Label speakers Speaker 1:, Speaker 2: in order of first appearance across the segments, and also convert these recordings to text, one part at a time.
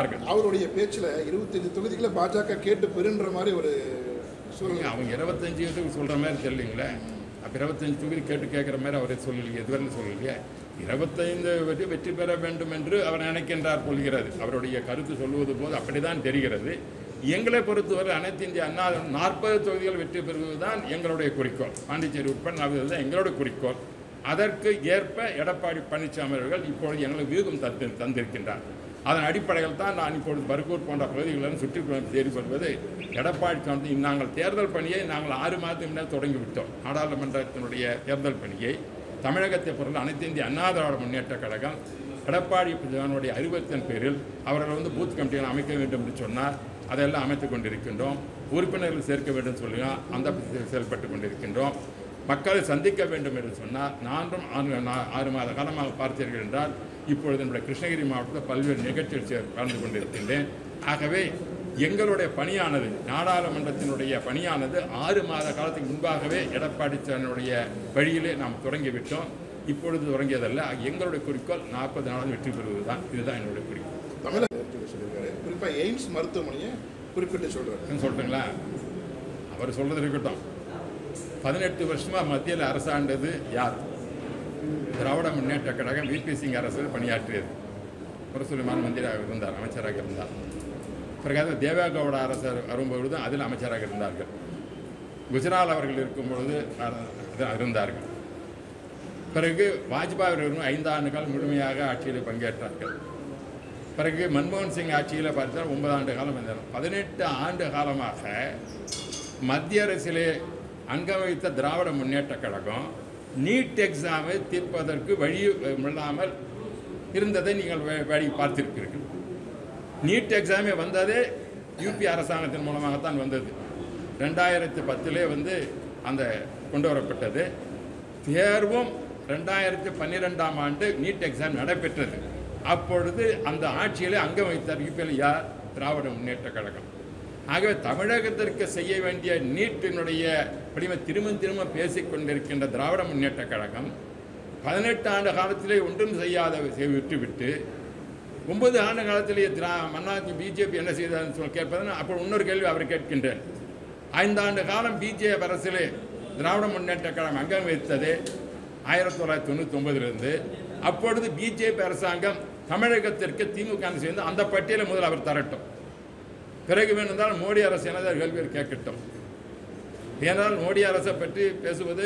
Speaker 1: இருப்பார்கள்
Speaker 2: அவருடைய பேச்சுல இருபத்தஞ்சு தொகுதிகளை பாஜக கேட்டு பெறுன்ற மாதிரி ஒரு சூழ்நிலை
Speaker 1: இல்லைங்க, அவங்க இருபத்தஞ்சு இதுக்கு சொல்கிற மாதிரி தெரியலீங்களே அப்போ இருபத்தஞ்சு தொகுதி கேட்டு கேட்குற மாதிரி அவரை சொல்லலையே இதுவரை சொல்லலையே இருபத்தைந்து வெற்றி வெற்றி பெற வேண்டும் என்று அவர் நினைக்கின்றார் கொள்கிறது அவருடைய கருத்து சொல்லுவது போது அப்படிதான் தெரிகிறது எங்களை பொறுத்தவரை அனைத்து இந்திய அண்ணா நாற்பது தொகுதிகள் வெற்றி பெறுவது தான் எங்களுடைய குறிக்கோள் பாண்டிச்சேரி உட்பட நாற்பது தான் எங்களுடைய குறிக்கோள் அதற்கு ஏற்ப எடப்பாடி பழனிசாமி அவர்கள் இப்பொழுது எங்களுக்கு வியூகம் தந்து தந்திருக்கின்றார் அதன் அடிப்படையில் தான் நான் இப்பொழுது பர்கூர் போன்ற பகுதிகளிலும் சுற்றுப்புறம் தேடி வருவது எடப்பாடி சார்ந்து நாங்கள் தேர்தல் பணியை நாங்கள் ஆறு மாதத்துக்கு முன்னால் தொடங்கிவிட்டோம் நாடாளுமன்றத்தினுடைய தேர்தல் பணியை தமிழகத்தை பொறுத்த அனைத்து இந்திய அண்ணா திராவிட முன்னேற்ற கழகம் எடப்பாடி பழனிசாமியுடைய அறிவுறுத்தின் பேரில் அவர்கள் வந்து பூத் கமிட்டிகள் அமைக்க வேண்டும் என்று சொன்னார் அதெல்லாம் அமைத்துக் கொண்டிருக்கின்றோம் உறுப்பினர்கள் சேர்க்க வேண்டும் சொல்லுங்க அந்த பத்தி செயல்பட்டு கொண்டிருக்கின்றோம் மக்களை சந்திக்க வேண்டும் என்று சொன்னால் நான்கும் ஆறு நா- ஆறு மாத காலமாக பார்த்தீர்கள் என்றால் இப்பொழுது என்னுடைய கிருஷ்ணகிரி மாவட்டத்தில் பல்வேறு நிகழ்ச்சிகள் சே- கலந்து கொண்டிருக்கின்றேன் ஆகவே எங்களுடைய பணியானது நாடாளுமன்றத்தினுடைய பணியானது ஆறு மாத காலத்துக்கு முன்பாகவே எடப்பாடி சாமியுடைய வழியிலே நாம் தொடங்கிவிட்டோம் இப்பொழுது தொடங்கியதல்ல எங்களுடைய குறிக்கோள் நாற்பது நாள் வெற்றி பெறுவது தான் இதுதான் என்னுடைய குறிக்கோள்
Speaker 2: தமிழக வெற்றி சொல்லியிருக்காரு குறிப்பா எய்ம்ஸ் மருத்துவமனையை குறிப்பிட்டு சொல்றாரு
Speaker 1: என்ன சொல்லிட்டுங்களா அவர் சொல்றது இருக்கட்டும் பதினெட்டு வருஷமா மத்தியில் அரசாண்டது யார் திராவிட முன்னேற்ற கழகம் விபி சிங் அரசு பணியாற்றியது முரசொலிமான மந்திரியாக இருந்தார் அமைச்சராக இருந்தார் பிறகு தேவேகவுடா அரசர் வரும்பொழுது அதில் அமைச்சராக இருந்தார்கள் குஜரால் அவர்கள் இருக்கும் பொழுது அ- அதில் இருந்தார்கள் பிறகு வாஜ்பாய் அவர்கள் ஐந்து ஆண்டுகள் முழுமையாக ஆட்சியில் பங்கேற்றார்கள் பிறகு மன்மோகன் சிங் ஆட்சியில் பார்த்தா ஒன்பது ஆண்டு காலம் இருந்தார் பதினெட்டு ஆண்டு காலமாக மத்திய அரசிலே அங்க வைத்த திராவிட முன்னேற்ற கழகம் நீட் எக்ஸாமை தீர்ப்பதற்கு வழி இல்லாமல் இருந்ததை நீங்கள் வே- வழி பார்த்திருப்பீர்கள் நீட் எக்ஸாமே வந்ததே யூபி அரசாங்கத்தின் மூலமாகத்தான் வந்தது ரெண்டாயிரத்தி பத்திலே வந்து அந்த கொண்டு வரப்பட்டது தேர்வும் ரெண்டாயிரத்தி பன்னிரெண்டாம் ஆண்டு நீட் எக்ஸாம் நடைபெற்றது அப்பொழுது அந்த ஆட்சியிலே அங்கம் வைத்தார் யூபியில் யார் திராவிட முன்னேற்ற கழகம் ஆகவே தமிழகத்திற்கு செய்ய வேண்டிய நீட்டினுடைய படிமை திரும்ப திரும்ப பேசிக் கொண்டிருக்கின்ற திராவிட முன்னேற்ற கழகம் பதினெட்டு ஆண்டு காலத்திலே ஒன்றும் செய்யாத செய் விட்டுவிட்டு ஒன்பது ஆண்டு காலத்திலேயே திரா மன்னாதி பிஜேபி என்ன செய்ததுன்னு சொல்லி கேட்பதுன்னு அப்போ இன்னொரு கேள்வி அவர் கேட்கின்றேன் ஐந்தாண்டு காலம் பிஜேபி அரசிலே திராவிட முன்னேற்ற கழகம் அங்கம் வைத்தது ஆயிரத்தி தொள்ளாயிரத்தி தொண்ணூற்றி ஒன்பதிலிருந்து அப்பொழுது பிஜேபி அரசாங்கம் தமிழகத்திற்கு திமுக ன்னு சேர்ந்து அந்த பட்டியலை முதல் அவர் தரட்டும் பிறகு வேணும்னால் மோடி அரசு எனது கேள்வி கேட்கட்டும் ஏனால் மோடி அரசை பற்றி பேசுவது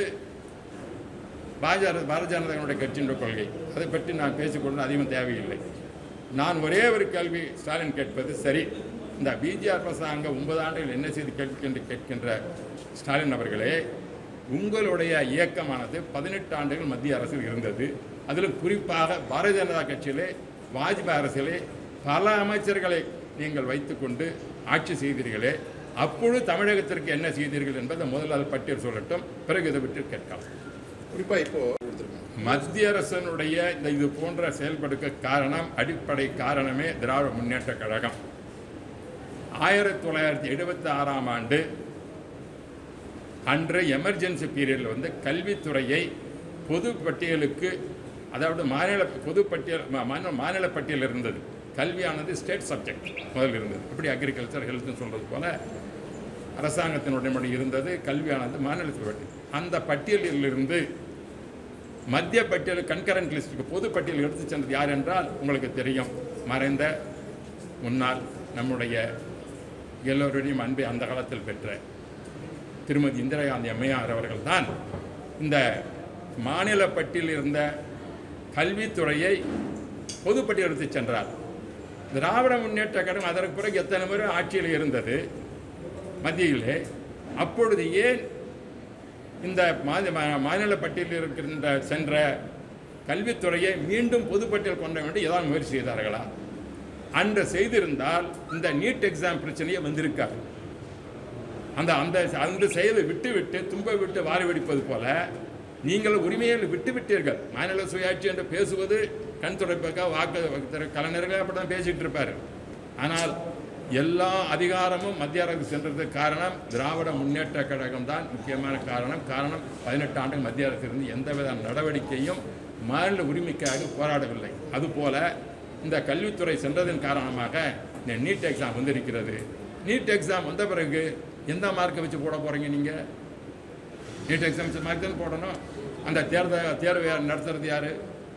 Speaker 1: பாஜக பாரதிய ஜனதாவுடைய கட்சியினுடைய கொள்கை அதை பற்றி நான் பேசிக்கொண்டு அதிகம் தேவையில்லை நான் ஒரே ஒரு கேள்வி ஸ்டாலின் கேட்பது சரி இந்த பிஜேபி அரசாங்கம் ஒன்பது ஆண்டுகள் என்ன செய்து கேட்கின்ற கேட்கின்ற ஸ்டாலின் அவர்களே உங்களுடைய இயக்கமானது பதினெட்டு ஆண்டுகள் மத்திய அரசில் இருந்தது அதிலும் குறிப்பாக பாரதிய ஜனதா கட்சியிலே வாஜ்பாய் அரசிலே பல அமைச்சர்களை நீங்கள் வைத்துக்கொண்டு ஆட்சி செய்தீர்களே அப்பொழுது தமிழகத்திற்கு என்ன செய்தீர்கள் என்பதை முதல்ல அது பட்டியல் சொல்லட்டும் பிறகு இதை விட்டு கேட்கலாம்
Speaker 2: குறிப்பா இப்போ கொடுத்துருக்காங்க
Speaker 1: மத்திய அரசனுடைய இந்த இது போன்ற செயல்படுக்க காரணம் அடிப்படை காரணமே திராவிட முன்னேற்ற கழகம் ஆயிரத்தி தொள்ளாயிரத்தி எழுபத்தி ஆறாம் ஆண்டு அன்று எமர்ஜென்சி பீரியடில் வந்து கல்வித்துறையை பொது பட்டியலுக்கு அதாவது மாநில பொது பட்டியல் மா- மாநில மாநில பட்டியல் இருந்தது கல்வியானது ஸ்டேட் சப்ஜெக்ட் முதல்ல இருந்தது எப்படி அக்ரிகல்ச்சர் ஹெல்த்னு சொல்கிறது போல அரசாங்கத்தினுடைய மொழி இருந்தது கல்வியானது மாநிலத்தில் பட்டியல் அந்த பட்டியலிலிருந்து மத்திய பட்டியல் கன்கரண்ட் லிஸ்ட்டுக்கு பொது பட்டியல் எடுத்து சென்றது யார் என்றால் உங்களுக்கு தெரியும் மறைந்த முன்னாள் நம்முடைய எல்லோருடையும் அன்பை அந்த காலத்தில் பெற்ற திருமதி இந்திரா காந்தி அம்மையார் அவர்கள் தான் இந்த மாநில பட்டியலில் இருந்த கல்வித்துறையை பொதுப்பட்டியல் எடுத்து சென்றார் திராவிட முன்னேற்ற கழகம் அதற்கு பிறகு எத்தனை முறை ஆட்சியில் இருந்தது மத்தியிலே அப்பொழுது ஏன் இந்த மாதி- மா- மாநில பட்டியலில் இருக்கின்ற சென்ற கல்வித்துறையை மீண்டும் பொதுப்பட்டியல் கொண்ட வேண்டும் ஏதாவது முயற்சி செய்தார்களா அன்று செய்திருந்தால் இந்த நீட் எக்ஸாம் பிரச்சனையே வந்திருக்காது அந்த அந்த அந்த செயலை விட்டு விட்டு தும்ப விட்டு வாரி வெடிப்பது போல நீங்கள் உரிமையை விட்டு விட்டீர்கள் மாநில சுயாட்சி என்று பேசுவது கண் துடைப்பக்க வாக்கு திரு- கலைஞர்கள் அப்படி தான் பேசிட்டு இருப்பார் ஆனால் எல்லா அதிகாரமும் மத்திய அரசு சென்றதுக்கு காரணம் திராவிட முன்னேற்ற கழகம் தான் முக்கியமான காரணம் காரணம் பதினெட்டு ஆண்டு மத்திய அரசு இருந்து எந்தவித நடவடிக்கையும் மாநில உரிமைக்காக போராடவில்லை அதுபோல இந்த கல்வித்துறை சென்றதன் காரணமாக இந்த நீட் எக்ஸாம் வந்திருக்கிறது நீட் எக்ஸாம் வந்த பிறகு எந்த மார்க்கை வச்சு போட போகிறீங்க நீங்கள் நீட் எக்ஸாம் வச்சு மார்க் தானே போடணும் அந்த தேர்தல் தேர்வு யார் நடத்துறது யார்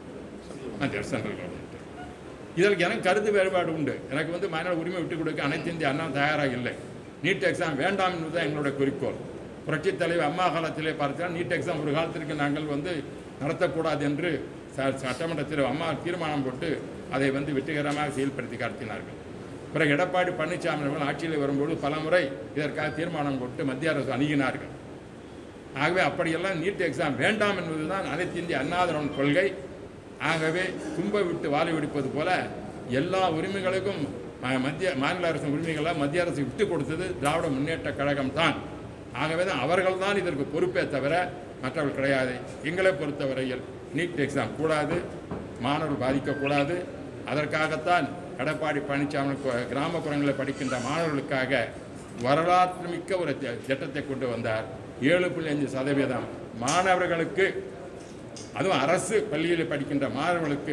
Speaker 1: அந்த சென்ட்ரல் கவர்மெண்ட் இதற்கு எனக்கு கருத்து வேறுபாடு உண்டு எனக்கு வந்து மாநில உரிமை விட்டுக் கொடுக்க அனைத்து இந்திய அண்ணா தயாராக இல்லை நீட் எக்ஸாம் வேண்டாம் என்பதுதான் எங்களுடைய குறிக்கோள் புரட்சித் தலைவர் அம்மா காலத்திலே பார்த்தால் நீட் எக்ஸாம் ஒரு காலத்திற்கு நாங்கள் வந்து நடத்தக்கூடாது என்று ச- சட்டமன்றத்தில் அம்மா தீர்மானம் போட்டு அதை வந்து வெற்றிகரமாக செயல்படுத்தி காட்டினார்கள் பிறகு எடப்பாடி பழனிசாமி அவர்கள் ஆட்சியில் வரும்போது பலமுறை இதற்காக தீர்மானம் போட்டு மத்திய அரசு அணுகினார்கள் ஆகவே அப்படியெல்லாம் நீட் எக்ஸாம் வேண்டாம் என்பதுதான் அனைத்து இந்திய அண்ணாதிரவன் கொள்கை ஆகவே தும்ப விட்டு வாழை வெடிப்பது போல எல்லா உரிமைகளுக்கும் ம- மத்திய மாநில அரசின் உரிமைகளை மத்திய அரசு விட்டு கொடுத்தது திராவிட முன்னேற்ற கழகம் தான் ஆகவே தான் அவர்கள் தான் இதற்கு பொறுப்பே தவிர மற்றவர்கள் கிடையாது எங்களை பொறுத்தவரையில் நீட் எக்ஸாம் கூடாது மாணவர்கள் பாதிக்கக்கூடாது அதற்காகத்தான் எடப்பாடி பழனிசாமி கு- கிராமப்புறங்களில் படிக்கின்ற மாணவர்களுக்காக வரலாற்று மிக்க ஒரு தி- திட்டத்தை கொண்டு வந்தார் ஏழு புள்ளி அஞ்சு சதவீதம் மாணவர்களுக்கு அதுவும் அரசு பள்ளியில் படிக்கின்ற மாணவர்களுக்கு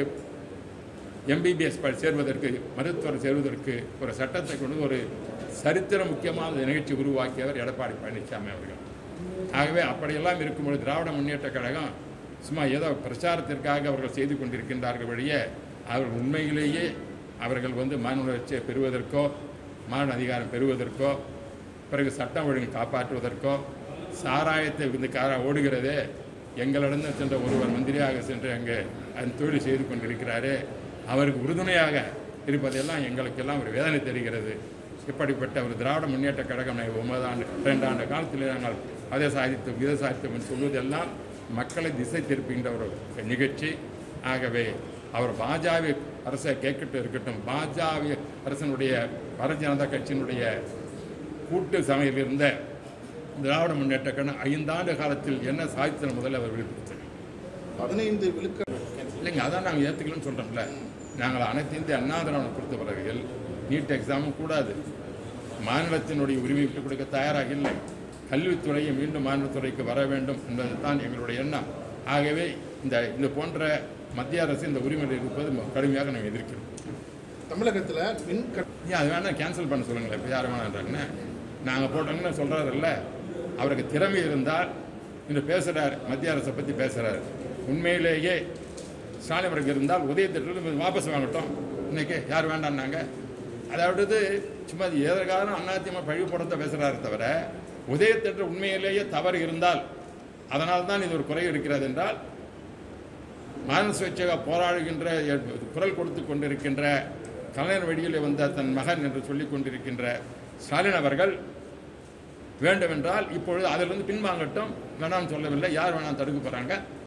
Speaker 1: எம்பிபிஎஸ் சேர்வதற்கு மருத்துவர் சேர்வதற்கு ஒரு சட்டத்தை கொண்டு ஒரு சரித்திர முக்கியமான நிகழ்ச்சி உருவாக்கியவர் எடப்பாடி பழனிசாமி அவர்கள் ஆகவே அப்படியெல்லாம் இருக்கும்போது திராவிட முன்னேற்ற கழகம் சும்மா ஏதோ பிரச்சாரத்திற்காக அவர்கள் செய்து கொண்டிருக்கின்றார்கள் வழியே அவர்கள் உண்மையிலேயே அவர்கள் வந்து மாநில வளர்ச்சியை பெறுவதற்கோ மாநில அதிகாரம் பெறுவதற்கோ பிறகு சட்டம் ஒழுங்கை காப்பாற்றுவதற்கோ சாராயத்தை இந்த காரா ஓடுகிறதே எங்களிடம் சென்ற ஒருவர் மந்திரியாக சென்று அங்கே அந்த தொழில் செய்து கொண்டிருக்கிறாரே அவருக்கு உறுதுணையாக இருப்பதெல்லாம் எங்களுக்கெல்லாம் ஒரு வேதனை தெரிகிறது இப்படிப்பட்ட ஒரு திராவிட முன்னேற்ற கழகம் நாங்கள் ஒன்பது ஆண்டு இரண்டு ஆண்டு காலத்தில் நாங்கள் அதை சாதித்தோம் இதை சாதித்தோம் என்று சொல்வதெல்லாம் மக்களை திசை திருப்புகின்ற ஒரு நிகழ்ச்சி ஆகவே அவர் பாஜக அரசை கேட்கட்டும் இருக்கட்டும் பாஜக அரசனுடைய பாரதிய ஜனதா கட்சியினுடைய கூட்டு சமையல் இருந்த திராவிட முன்னேற்ற கழகம் ஐந்தாண்டு காலத்தில் என்ன சாதித்தன முதல்ல அவர் வெளிப்படுத்தினார்
Speaker 2: பதினைந்து விழுக்காடு
Speaker 1: இல்லைங்க அதான் நாங்கள் ஏற்றுக்கலன்னு சொல்கிறோம்ல நாங்கள் அனைத்து இந்திய அண்ணா திராவிடம் பொறுத்தவரையில் நீட் எக்ஸாமும் கூடாது மாநிலத்தினுடைய உரிமை விட்டுக் கொடுக்க தயாராக இல்லை கல்வித்துறையை மீண்டும் மாநிலத்துறைக்கு வர வேண்டும் என்பது தான் எங்களுடைய எண்ணம் ஆகவே இந்த இந்த போன்ற மத்திய அரசு இந்த உரிமையில் இருப்பது கடுமையாக நாங்கள் எதிர்க்கிறோம்
Speaker 2: தமிழகத்துல மின் கட்-
Speaker 1: ஏன் அது வேணா கேன்சல் பண்ண சொல்லுங்களேன் இப்போ யார் வேணான்றாங்கன்னு நாங்கள் போட்டோங்கன்னு சொல்கிறாருல்ல அவருக்கு திறமை இருந்தால் இன்று பேசுகிறார் மத்திய அரசை பற்றி பேசுகிறார் உண்மையிலேயே ஸ்டாலின் அவருக்கு இருந்தால் உதயத்திட்டிருந்து வாபஸ் வாங்கட்டும் இன்னைக்கு யார் வேண்டான்னாங்க அதாவது சும்மா அது எதற்காக அதிமுக பழி போடத்தை பேசுகிறாரு தவிர உதயத்திட்டு உண்மையிலேயே தவறு இருந்தால் அதனால் தான் இது ஒரு குறை இருக்கிறது என்றால் மாநில சுயேட்சையாக போராடுகின்ற குரல் கொடுத்து கொண்டிருக்கின்ற கலைஞர் வழியில் வந்த தன் மகன் என்று சொல்லிக் கொண்டிருக்கின்ற ஸ்டாலின் அவர்கள் வேண்டுமென்றால் இப்பொழுது அதிலிருந்து பின்வாங்கட்டும் வேணாம்னு சொல்லவில்லை யார் வேணாம் தடுக்க போகிறாங்க